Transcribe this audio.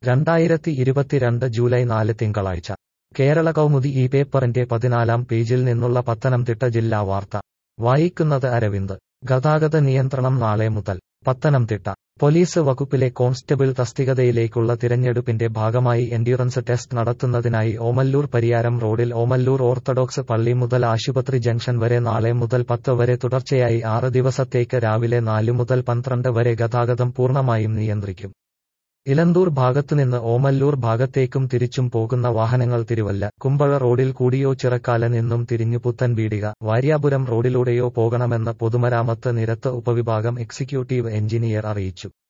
രണ്ടായിരത്തി ഇരുപത്തിരണ്ട് ജൂലൈ നാല് തിങ്കളാഴ്ച കേരള കൗമുദി ഈ പേപ്പറിന്റെ പതിനാലാം പേജിൽ നിന്നുള്ള പത്തനംതിട്ട ജില്ലാ വാർത്ത വായിക്കുന്നത് അരവിന്ദ് ഗതാഗത നിയന്ത്രണം നാളെ മുതൽ പത്തനംതിട്ട പോലീസ് വകുപ്പിലെ കോൺസ്റ്റബിൾ തസ്തികതയിലേക്കുള്ള തിരഞ്ഞെടുപ്പിന്റെ ഭാഗമായി എൻഡ്യൂറൻസ് ടെസ്റ്റ് നടത്തുന്നതിനായി ഓമല്ലൂർ പരിയാരം റോഡിൽ ഓമല്ലൂർ ഓർത്തഡോക്സ് പള്ളി മുതൽ ആശുപത്രി ജംഗ്ഷൻ വരെ നാളെ മുതൽ പത്ത് വരെ തുടർച്ചയായി ആറ് ദിവസത്തേക്ക് രാവിലെ നാല് മുതൽ പന്ത്രണ്ട് വരെ ഗതാഗതം പൂർണ്ണമായും നിയന്ത്രിക്കും ഇലന്തൂർ ഭാഗത്തുനിന്ന് ഓമല്ലൂർ ഭാഗത്തേക്കും തിരിച്ചും പോകുന്ന വാഹനങ്ങൾ തിരുവല്ല കുമ്പഴ റോഡിൽ കൂടിയോ ചിറക്കാല നിന്നും തിരിഞ്ഞു പുത്തൻപീടിക വാര്യാപുരം റോഡിലൂടെയോ പോകണമെന്ന് പൊതുമരാമത്ത് നിരത്ത് ഉപവിഭാഗം എക്സിക്യൂട്ടീവ് എഞ്ചിനീയർ അറിയിച്ചു